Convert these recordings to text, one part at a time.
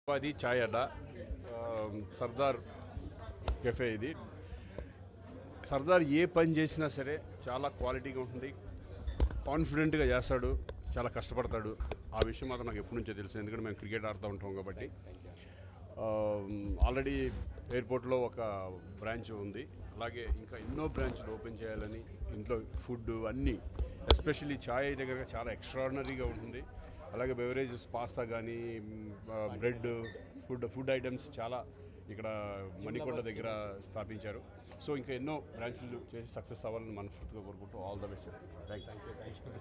అది ఛాయ్ అడ్డ ఆ, సర్దార్ కెఫే ఇది సర్దార్ ఏ పని చేసినా సరే చాలా క్వాలిటీగా ఉంటుంది కాన్ఫిడెంట్గా చేస్తాడు చాలా కష్టపడతాడు ఆ విషయం మాత్రం నాకు ఎప్పటి నుంచో తెలుసు ఎందుకంటే మేము క్రికెట్ ఆడుతూ ఉంటాం కాబట్టి ఆల్రెడీ ఎయిర్పోర్ట్లో ఒక బ్రాంచ్ ఉంది అలాగే ఇంకా ఎన్నో బ్రాంచ్లు ఓపెన్ చేయాలని ఇంట్లో ఫుడ్ అన్నీ ఎస్పెషల్లీ ఛాయ్ దగ్గర చాలా ఎక్స్ట్రాడినరీగా ఉంటుంది అలాగే బెవరేజెస్ పాస్తా కానీ బ్రెడ్ ఫుడ్ ఫుడ్ ఐటమ్స్ చాలా ఇక్కడ మణికొండ దగ్గర స్థాపించారు సో ఇంకా ఎన్నో బ్రాంచ్లు చేసి సక్సెస్ అవ్వాలని మనస్ఫూర్తిగా కోరుకుంటూ all the best thank you thank you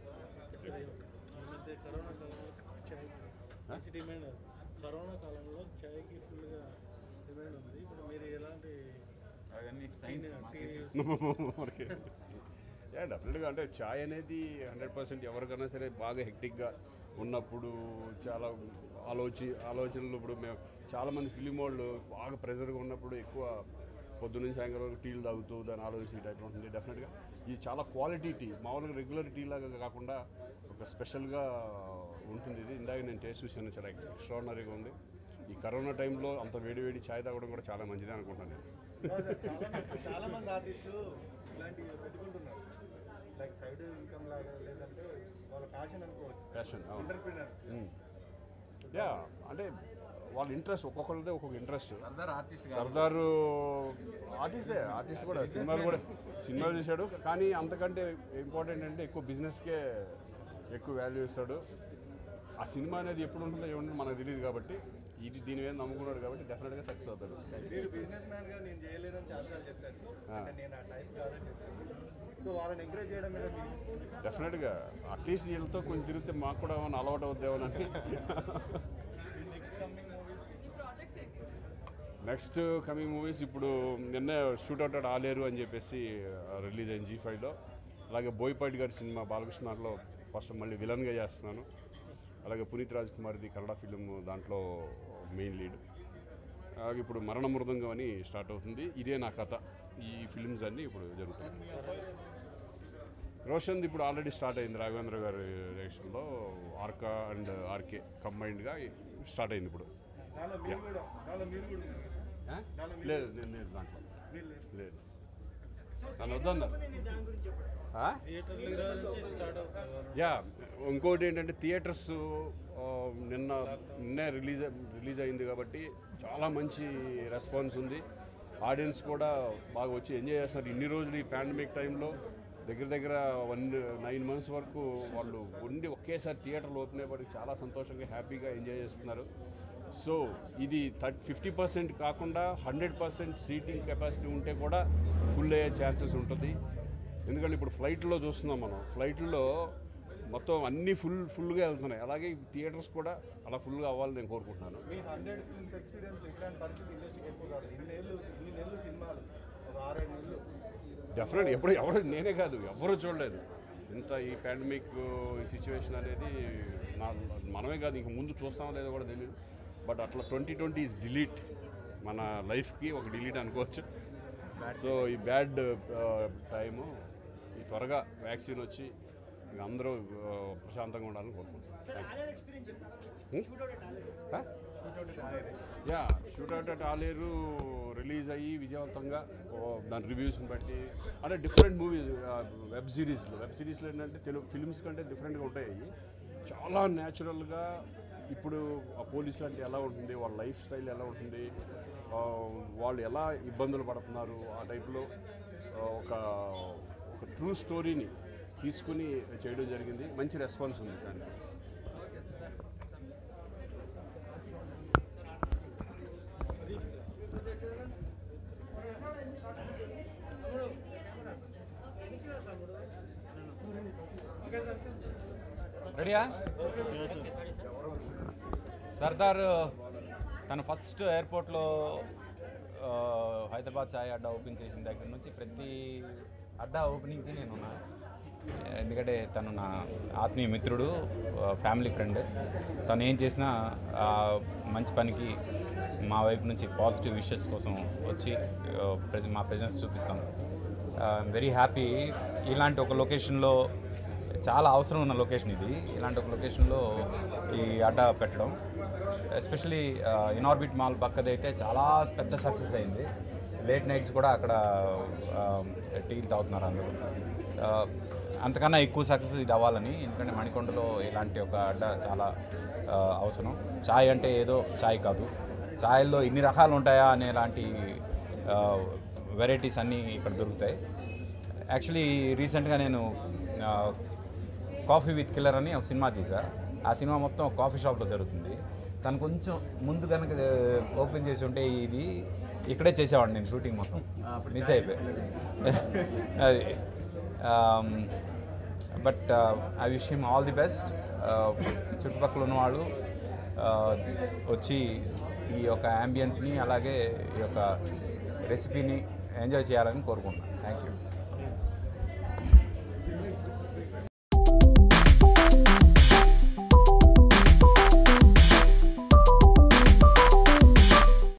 మధ్య కరోనా కాలంలో చాయ్ మంచి డిమాండ్ కరోనా కాలంలో చాయ్కి ఫుల్గా డిమాండ్ ఉంది ఇప్పుడు మీరు ఎలాంటి అవన్నీ సైన్స్ మనకి యా డెఫినెట్గా అంటే ఛాయ్ అనేది హండ్రెడ్ పర్సెంట్ ఎవరికైనా సరే బాగా హెక్టిక్గా ఉన్నప్పుడు చాలా ఆలోచి ఆలోచనలు ఇప్పుడు మేము చాలామంది ఫిలిం వాళ్ళు బాగా ప్రెజర్గా ఉన్నప్పుడు ఎక్కువ పొద్దున్న సాయంకాలం వరకు టీలు తాగుతూ దాన్ని ఆలోచించే టైప్ ఉంటుంది డెఫినెట్గా ఇది చాలా క్వాలిటీ టీ మామూలుగా రెగ్యులర్ టీ లాగా కాకుండా ఒక స్పెషల్గా ఉంటుంది ఇది ఇందాక నేను టేస్ట్ చూసాను చాలా ఎక్స్ట్రాడినరీగా ఉంది ఈ కరోనా టైంలో అంత వేడి వేడి ఛాయ్ తాగడం కూడా చాలా మంచిది అనుకుంటున్నాను నేను చాలా మంది ఆర్టిస్టులు ఇలాంటివి పెట్టుకుంటున్నారు లైక్ సైడ్ ఇన్కమ్ లాగా లేదంటే వాళ్ళ ప్యాషన్ అనుకోవచ్చు ప్యాషన్ అవును ఎంటర్ప్రినర్స్ యా అంటే వాళ్ళ ఇంట్రెస్ట్ ఒక్కొక్కరిదే ఒక్కొక్క ఇంట్రెస్ట్ సర్దార్ ఆర్టిస్ట్ సర్దారు ఆర్టిస్టే ఆర్టిస్ట్ కూడా సినిమాలు కూడా సినిమాలు చేశాడు కానీ అంతకంటే ఇంపార్టెంట్ అంటే ఎక్కువ బిజినెస్కే ఎక్కువ వాల్యూ ఇస్తాడు ఆ సినిమా అనేది ఎప్పుడు ఉంటుందో ఏముంటుందో మనకు తెలియదు కాబట్టి ఇది దీని మీద నమ్ముకున్నాడు కాబట్టి డెఫినెట్గా సక్సెస్ అవుతాడు మీరు బిజినెస్ మ్యాన్ గా నేను చేయలేదని చాలాసార్లు చెప్పారు అంటే నేను ఆ టైప్ కాదని చెప్పాను సో వాళ్ళని ఎంకరేజ్ చేయడం మీద మీకు డెఫినెట్గా అట్లీస్ట్ వీళ్ళతో కొంచెం తిరిగితే మాకు కూడా ఏమైనా అలవాటు అవుద్దామని నెక్స్ట్ కమింగ్ మూవీస్ ఇప్పుడు నిన్న షూట్అవుట్ అట్ ఆలేరు అని చెప్పేసి రిలీజ్ అయింది జీ ఫైవ్లో అలాగే బోయపాటి గారి సినిమా బాలకృష్ణ దాంట్లో ఫస్ట్ మళ్ళీ విలన్గా చేస్తున్నాను అలాగే పునీత్ రాజ్ కుమార్ది కన్నడ ఫిలిం దాంట్లో మెయిన్ లీడ్ అలాగే ఇప్పుడు మరణ మృదంగం అని స్టార్ట్ అవుతుంది ఇదే నా కథ ఈ ఫిలిమ్స్ అన్నీ ఇప్పుడు జరుగుతాయి రోషన్ ఇప్పుడు ఆల్రెడీ స్టార్ట్ అయింది రాఘవేంద్ర గారి డైరెక్షన్లో ఆర్కా అండ్ ఆర్కే కంబైన్డ్గా స్టార్ట్ అయింది ఇప్పుడు దానిలో మీరు కూడా దానిలో మీరు కూడా ఉన్నారు. ఆ? లేదు నేను లేదు దాంట్లో లేదు నన్ను వద్దన్నారు ఆ? థియేటర్ల నుంచి స్టార్ట్ అవుతుంది యా ఇంకోటి ఏంటంటే థియేటర్స్ ఆ, నిన్న నిన్నే రిలీజ్ రిలీజ్ అయింది కాబట్టి చాలా మంచి రెస్పాన్స్ ఉంది ఆడియన్స్ కూడా బాగా వచ్చి ఎంజాయ్ చేస్తున్నారు ఇన్ని రోజులు ఈ పాండమిక్ టైంలో దగ్గర దగ్గర వన్ నైన్ మంత్స్ వరకు వాళ్ళు ఉండి ఒకేసారి థియేటర్లు ఓపెన్ అయ్యేవాడికి చాలా సంతోషంగా హ్యాపీగా ఎంజాయ్ చేస్తున్నారు సో ఇది థర్టీ ఫిఫ్టీ పర్సెంట్ కాకుండా హండ్రెడ్ పర్సెంట్ సీటింగ్ కెపాసిటీ ఉంటే కూడా ఫుల్ అయ్యే ఛాన్సెస్ ఉంటుంది ఎందుకంటే ఇప్పుడు ఫ్లైట్లో చూస్తున్నాం మనం ఫ్లైట్లో మొత్తం అన్నీ ఫుల్ ఫుల్గా వెళ్తున్నాయి అలాగే థియేటర్స్ కూడా అలా ఫుల్గా అవ్వాలని నేను కోరుకుంటున్నాను మీ హండ్రెడ్ ఫిల్మ్స్ ఎక్స్పీరియన్స్ ఇట్లాంటి పరిస్థితి ఇండస్ట్రీకి ఎక్కువ కాదు ఇన్ని నెలలు ఇన్ని నెలలు సినిమాలు ఒక ఆరేడు నెలలు డెఫినెట్ ఎప్పుడు ఎవరు నేనే కాదు ఎవరు చూడలేదు ఇంత ఈ పాండమిక్ ఈ సిచ్యువేషన్ అనేది నా మనమే కాదు ఇంక ముందు చూస్తామో లేదో కూడా తెలియదు బట్ అట్లా ట్వంటీ ట్వంటీ ఈజ్ డిలీట్ మన లైఫ్కి ఒక డిలీట్ అనుకోవచ్చు సో ఈ బ్యాడ్ టైము ఈ త్వరగా వ్యాక్సిన్ వచ్చి ఇంక అందరూ ఆ, ప్రశాంతంగా ఉండాలని కోరుకుంటున్నాను yeah shootout at Alair release అయ్యి విజయవంతంగా ఓ, దాని రివ్యూస్ని బట్టి అంటే డిఫరెంట్ మూవీస్ వెబ్ సిరీస్లో వెబ్ సిరీస్లో ఏంటంటే తెలుగు ఫిల్మ్స్ కంటే డిఫరెంట్గా ఉంటాయి అవి. చాలా న్యాచురల్గా ఇప్పుడు ఆ పోలీసులు అంటే ఎలా ఉంటుంది వాళ్ళ లైఫ్ స్టైల్ ఎలా ఉంటుంది ఆ, వాళ్ళు ఎలా ఇబ్బందులు పడుతున్నారు ఆ టైప్లో ఆ, ఒక ఒక ట్రూ స్టోరీని తీసుకుని చేయడం జరిగింది మంచి రెస్పాన్స్ ఉంది దానికి రెడీయా సర్దార్ తను ఫస్ట్ ఎయిర్పోర్ట్లో ఆ, హైదరాబాద్ ఛాయ్ అడ్డా ఓపెన్ చేసిన దగ్గర నుంచి ప్రతి అడ్డా ఓపెనింగ్కి నేను ఉన్నాను ఎందుకంటే తను నా ఆత్మీయ మిత్రుడు ఆ, ఫ్యామిలీ ఫ్రెండ్ తను ఏం చేసినా ఆ మంచి పనికి మా వైపు నుంచి పాజిటివ్ విషెస్ కోసం వచ్చి ఆ, ప్రెజ- మా ప్రెజెన్స్ చూపిస్తాం వెరీ హ్యాపీ ఇలాంటి ఒక లొకేషన్లో చాలా అవసరం ఉన్న లొకేషన్ ఇది ఇలాంటి ఒక లొకేషన్లో ఈ అడ్డా పెట్టడం ఎస్పెషలీ ఇన్ఆర్బిట్ మాల్ పక్కదైతే చాలా పెద్ద సక్సెస్ అయింది లేట్ నైట్స్ కూడా అక్కడ టీలు తాగుతున్నారు అందరూ ఆ, అంతకన్నా ఎక్కువ సక్సెస్ ఇది అవ్వాలని ఎందుకంటే మణికొండలో ఇలాంటి ఒక అడ్డ చాలా ఆ, అవసరం చాయ్ అంటే ఏదో చాయ్ కాదు చాయ్లో ఇన్ని రకాలు ఉంటాయా అనే లాంటి వెరైటీస్ అన్నీ ఇక్కడ దొరుకుతాయి యాక్చువల్లీ రీసెంట్గా నేను ఆ, కాఫీ విత్ కిల్లర్ అని ఒక సినిమా తీసా ఆ సినిమా మొత్తం ఒక కాఫీ షాప్లో జరుగుతుంది తను కొంచెం ముందు కనుక ఓపెన్ చేసి ఉంటే ఇది ఇక్కడే చేసేవాడిని నేను షూటింగ్ మొత్తం మిస్ అయిపోయి అది but I wish him all the best చుట్టుపక్కల ఉన్నవాళ్ళు uh, వచ్చి ఈ యొక్క అంబియన్స్ని అలాగే ఈ యొక్క రెసిపీని ఎంజాయ్ చేయాలని కోరుకుంటున్నాను థ్యాంక్ యూ